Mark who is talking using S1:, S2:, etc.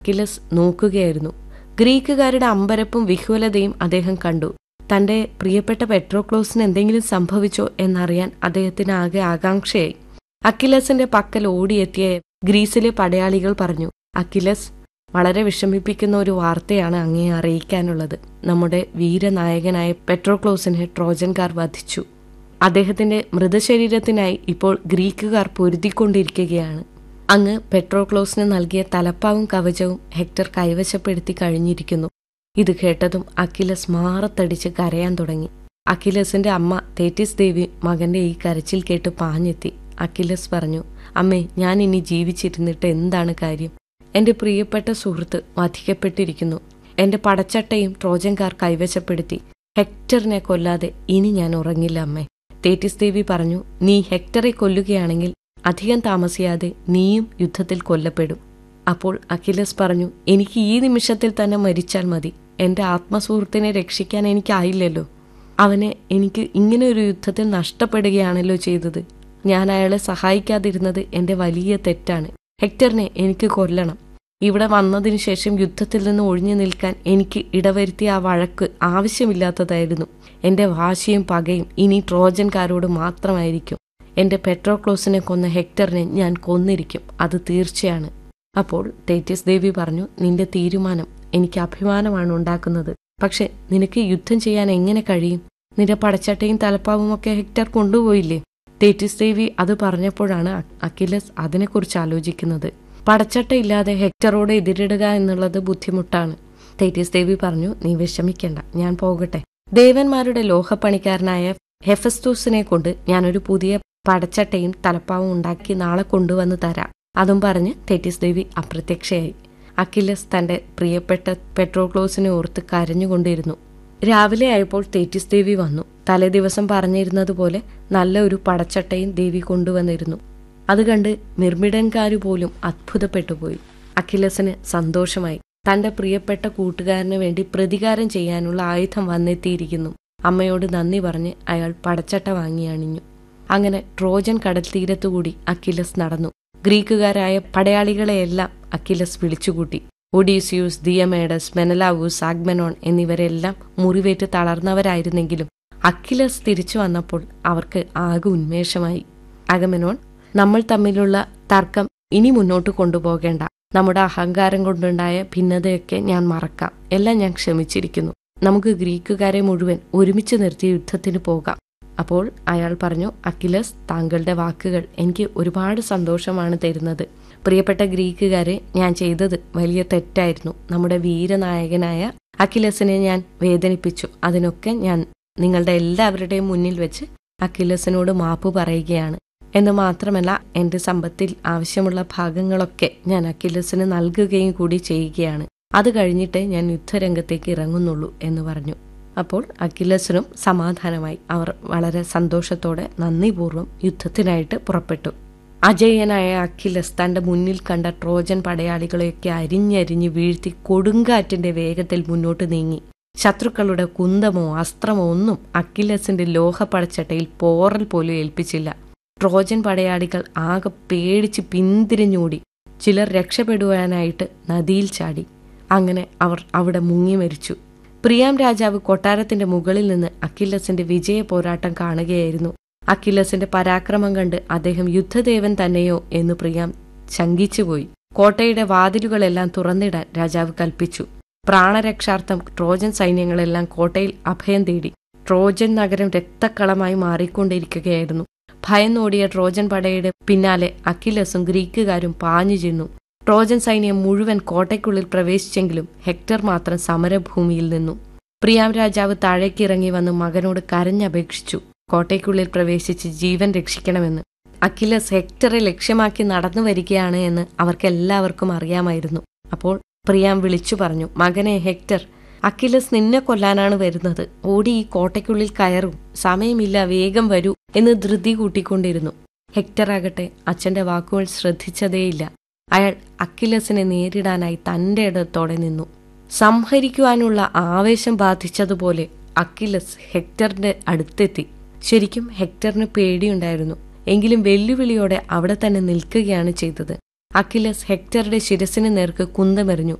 S1: Achilles നോക്കുകയായിരുന്നു ഗ്രീക്കുകാരുടെ അമ്പരപ്പും വിഹ്വലതയും അദ്ദേഹം കണ്ടു തന്റെ പ്രിയപ്പെട്ട പെട്രോക്ലോസിന് എന്തെങ്കിലും സംഭവിച്ചോ എന്നറിയാൻ അദ്ദേഹത്തിന് ആകെ ആകാംക്ഷയായി അക്കിലസിന്റെ പക്കൽ ഓടിയെത്തിയ ഗ്രീസിലെ പടയാളികൾ പറഞ്ഞു അക്കിലസ് വളരെ വിഷമിപ്പിക്കുന്ന ഒരു വാർത്തയാണ് അങ്ങേ അറിയിക്കാനുള്ളത് നമ്മുടെ വീരനായകനായ പെട്രോക്ലോസിനെ ട്രോജൻകാർ വധിച്ചു അദ്ദേഹത്തിന്റെ മൃതശരീരത്തിനായി ഇപ്പോൾ ഗ്രീക്കുകാർ പൊരുതിക്കൊണ്ടിരിക്കുകയാണ് അങ്ങ് പെട്രോക്ലോസിന് നൽകിയ തലപ്പാവും കവചവും ഹെക്ടർ കൈവശപ്പെടുത്തി കഴിഞ്ഞിരിക്കുന്നു ഇത് കേട്ടതും അഖിലസ് മാറത്തടിച്ച് കരയാൻ തുടങ്ങി അഖിലസിന്റെ അമ്മ തേറ്റിസ് ദേവി മകന്റെ ഈ കരച്ചിൽ കേട്ട് പാഞ്ഞെത്തി അഖിലസ് പറഞ്ഞു അമ്മേ ഞാൻ ഇനി ജീവിച്ചിരുന്നിട്ട് എന്താണ് കാര്യം എന്റെ പ്രിയപ്പെട്ട സുഹൃത്ത് വധിക്കപ്പെട്ടിരിക്കുന്നു എന്റെ പടച്ചട്ടയും ട്രോജൻകാർ കൈവശപ്പെടുത്തി ഹെക്ടറിനെ കൊല്ലാതെ ഇനി ഞാൻ ഉറങ്ങില്ല അമ്മേ തേറ്റിസ് ദേവി പറഞ്ഞു നീ ഹെക്ടറെ കൊല്ലുകയാണെങ്കിൽ അധികം താമസിയാതെ നീയും യുദ്ധത്തിൽ കൊല്ലപ്പെടും അപ്പോൾ അഖിലസ് പറഞ്ഞു എനിക്ക് ഈ നിമിഷത്തിൽ തന്നെ മരിച്ചാൽ മതി എന്റെ ആത്മസുഹൃത്തിനെ രക്ഷിക്കാൻ എനിക്കായില്ലല്ലോ അവനെ എനിക്ക് ഇങ്ങനെ ഒരു യുദ്ധത്തിൽ നഷ്ടപ്പെടുകയാണല്ലോ ചെയ്തത് ഞാൻ അയാളെ സഹായിക്കാതിരുന്നത് എന്റെ വലിയ തെറ്റാണ് ഹെക്ടറിനെ എനിക്ക് കൊല്ലണം ഇവിടെ വന്നതിനു ശേഷം യുദ്ധത്തിൽ നിന്ന് ഒഴിഞ്ഞു നിൽക്കാൻ എനിക്ക് ഇടവരുത്തിയ ആ വഴക്ക് ആവശ്യമില്ലാത്തതായിരുന്നു എന്റെ വാശിയും പകയും ഇനി ട്രോജൻകാരോട് മാത്രമായിരിക്കും എന്റെ പെട്രോക്ലോസിനെ കൊന്ന ഹെക്ടറിനെ ഞാൻ കൊന്നിരിക്കും അത് തീർച്ചയാണ് അപ്പോൾ തേറ്റീസ് ദേവി പറഞ്ഞു നിന്റെ തീരുമാനം എനിക്ക് അഭിമാനമാണ് ഉണ്ടാക്കുന്നത് പക്ഷെ നിനക്ക് യുദ്ധം ചെയ്യാൻ എങ്ങനെ കഴിയും നിന്റെ പടച്ചട്ടയും തലപ്പാവും ഒക്കെ ഹെക്ടർ കൊണ്ടുപോയില്ലേ തേറ്റീസ് ദേവി അത് പറഞ്ഞപ്പോഴാണ് അഖിലസ് അതിനെക്കുറിച്ച് ആലോചിക്കുന്നത് പടച്ചട്ട ഇല്ലാതെ ഹെക്ടറോട് എതിരിടുക എന്നുള്ളത് ബുദ്ധിമുട്ടാണ് തേറ്റീസ് ദേവി പറഞ്ഞു നീ വിഷമിക്കണ്ട ഞാൻ പോകട്ടെ ദേവന്മാരുടെ ലോഹപ്പണിക്കാരനായ ഹെഫസ്തൂസിനെ കൊണ്ട് ഞാനൊരു പുതിയ പടച്ചട്ടയും തലപ്പാവും ഉണ്ടാക്കി നാളെ കൊണ്ടുവന്ന് തരാം അതും പറഞ്ഞ് തെറ്റിസ് ദേവി അപ്രത്യക്ഷയായി അഖിലസ് തന്റെ പ്രിയപ്പെട്ട പെട്രോക്ലോസിനെ ഓർത്ത് കരഞ്ഞുകൊണ്ടിരുന്നു രാവിലെ ആയപ്പോൾ തേറ്റിസ് ദേവി വന്നു തലേ ദിവസം പറഞ്ഞിരുന്നതുപോലെ നല്ല ഒരു പടച്ചട്ടയും ദേവി കൊണ്ടുവന്നിരുന്നു അത് കണ്ട് മിർമിഡൻകാരു പോലും അത്ഭുതപ്പെട്ടുപോയി അഖിലസിന് സന്തോഷമായി തന്റെ പ്രിയപ്പെട്ട കൂട്ടുകാരന് വേണ്ടി പ്രതികാരം ചെയ്യാനുള്ള ആയുധം വന്നെത്തിയിരിക്കുന്നു അമ്മയോട് നന്ദി പറഞ്ഞ് അയാൾ പടച്ചട്ട വാങ്ങി അണിഞ്ഞു അങ്ങനെ ട്രോജൻ കടൽ തീരത്തുകൂടി അക്കിലസ് നടന്നു ഗ്രീക്കുകാരായ പടയാളികളെയെല്ലാം അക്കിലസ് വിളിച്ചുകൂട്ടി ഒഡീസിയൂസ് ദിയമേഡസ് മെനലാവൂസ് ആഗ്മെനോൺ എന്നിവരെല്ലാം മുറിവേറ്റ് തളർന്നവരായിരുന്നെങ്കിലും അക്കിലസ് തിരിച്ചു വന്നപ്പോൾ അവർക്ക് ആകെ ഉന്മേഷമായി അഗമെനോൺ നമ്മൾ തമ്മിലുള്ള തർക്കം ഇനി മുന്നോട്ട് കൊണ്ടുപോകേണ്ട നമ്മുടെ അഹങ്കാരം കൊണ്ടുണ്ടായ ഭിന്നതയൊക്കെ ഞാൻ മറക്കാം എല്ലാം ഞാൻ ക്ഷമിച്ചിരിക്കുന്നു നമുക്ക് ഗ്രീക്കുകാരെ മുഴുവൻ ഒരുമിച്ച് നിർത്തി യുദ്ധത്തിന് പോകാം അപ്പോൾ അയാൾ പറഞ്ഞു അഖിലസ് താങ്കളുടെ വാക്കുകൾ എനിക്ക് ഒരുപാട് സന്തോഷമാണ് തരുന്നത് പ്രിയപ്പെട്ട ഗ്രീക്കുകാരെ ഞാൻ ചെയ്തത് വലിയ തെറ്റായിരുന്നു നമ്മുടെ വീരനായകനായ അഖിലസിനെ ഞാൻ വേദനിപ്പിച്ചു അതിനൊക്കെ ഞാൻ നിങ്ങളുടെ എല്ലാവരുടെയും മുന്നിൽ വെച്ച് അഖിലസിനോട് മാപ്പ് പറയുകയാണ് എന്ന് മാത്രമല്ല എന്റെ സമ്പത്തിൽ ആവശ്യമുള്ള ഭാഗങ്ങളൊക്കെ ഞാൻ അഖിലസിന് നൽകുകയും കൂടി ചെയ്യുകയാണ് അത് കഴിഞ്ഞിട്ടേ ഞാൻ യുദ്ധരംഗത്തേക്ക് ഇറങ്ങുന്നുള്ളൂ എന്ന് പറഞ്ഞു അപ്പോൾ അഖിലസിനും സമാധാനമായി അവർ വളരെ സന്തോഷത്തോടെ നന്ദിപൂർവ്വം യുദ്ധത്തിനായിട്ട് പുറപ്പെട്ടു അജയനായ അഖിലസ് തന്റെ മുന്നിൽ കണ്ട ട്രോജൻ പടയാളികളെയൊക്കെ അരിഞ്ഞരിഞ്ഞ് വീഴ്ത്തി കൊടുങ്കാറ്റിന്റെ വേഗത്തിൽ മുന്നോട്ട് നീങ്ങി ശത്രുക്കളുടെ കുന്തമോ അസ്ത്രമോ ഒന്നും അഖിലസിന്റെ ലോഹപ്പടച്ചട്ടയിൽ പോറൽ പോലും ഏൽപ്പിച്ചില്ല ട്രോജൻ പടയാളികൾ ആകെ പേടിച്ച് പിന്തിരിഞ്ഞോടി ചിലർ രക്ഷപ്പെടുവാനായിട്ട് നദിയിൽ ചാടി അങ്ങനെ അവർ അവിടെ മുങ്ങി മരിച്ചു പ്രിയാം രാജാവ് കൊട്ടാരത്തിന്റെ മുകളിൽ നിന്ന് അക്കില്ലസിന്റെ വിജയ പോരാട്ടം കാണുകയായിരുന്നു അക്കില്ലസിന്റെ പരാക്രമം കണ്ട് അദ്ദേഹം യുദ്ധദേവൻ തന്നെയോ എന്ന് പ്രിയാം ശങ്കിച്ചുപോയി കോട്ടയുടെ വാതിലുകളെല്ലാം തുറന്നിടാൻ രാജാവ് കൽപ്പിച്ചു പ്രാണരക്ഷാർത്ഥം ട്രോജൻ സൈന്യങ്ങളെല്ലാം കോട്ടയിൽ അഭയം തേടി ട്രോജൻ നഗരം രക്തക്കളമായി മാറിക്കൊണ്ടിരിക്കുകയായിരുന്നു ഭയന്നോടിയ ട്രോജൻ പടയുടെ പിന്നാലെ അക്കിലസും ഗ്രീക്കുകാരും പാഞ്ഞു ചെന്നു ട്രോജൻ സൈന്യം മുഴുവൻ കോട്ടയ്ക്കുള്ളിൽ പ്രവേശിച്ചെങ്കിലും ഹെക്ടർ മാത്രം സമരഭൂമിയിൽ നിന്നു പ്രിയാം രാജാവ് താഴേക്കിറങ്ങി വന്ന് മകനോട് കരഞ്ഞപേക്ഷിച്ചു കോട്ടയ്ക്കുള്ളിൽ പ്രവേശിച്ച് ജീവൻ രക്ഷിക്കണമെന്ന് അഖിലസ് ഹെക്ടറെ ലക്ഷ്യമാക്കി നടന്നു വരികയാണ് എന്ന് അവർക്കെല്ലാവർക്കും അറിയാമായിരുന്നു അപ്പോൾ പ്രിയാം വിളിച്ചു പറഞ്ഞു മകനെ ഹെക്ടർ അഖിലസ് നിന്നെ കൊല്ലാനാണ് വരുന്നത് ഓടി ഈ കോട്ടയ്ക്കുള്ളിൽ കയറും സമയമില്ല വേഗം വരൂ എന്ന് ധൃതി കൂട്ടിക്കൊണ്ടിരുന്നു ഹെക്ടർ ആകട്ടെ അച്ഛന്റെ വാക്കുകൾ ശ്രദ്ധിച്ചതേയില്ല അയാൾ അക്കിലസിനെ നേരിടാനായി തന്റെ ഇടത്തോടെ നിന്നു സംഹരിക്കുവാനുള്ള ആവേശം ബാധിച്ചതുപോലെ അക്കിലസ് ഹെക്ടറിന്റെ അടുത്തെത്തി ശരിക്കും ഹെക്ടറിന് പേടിയുണ്ടായിരുന്നു എങ്കിലും വെല്ലുവിളിയോടെ അവിടെ തന്നെ നിൽക്കുകയാണ് ചെയ്തത് അക്കിലസ് ഹെക്ടറുടെ ശിരസിന് നേർക്ക് കുന്തമെറിഞ്ഞു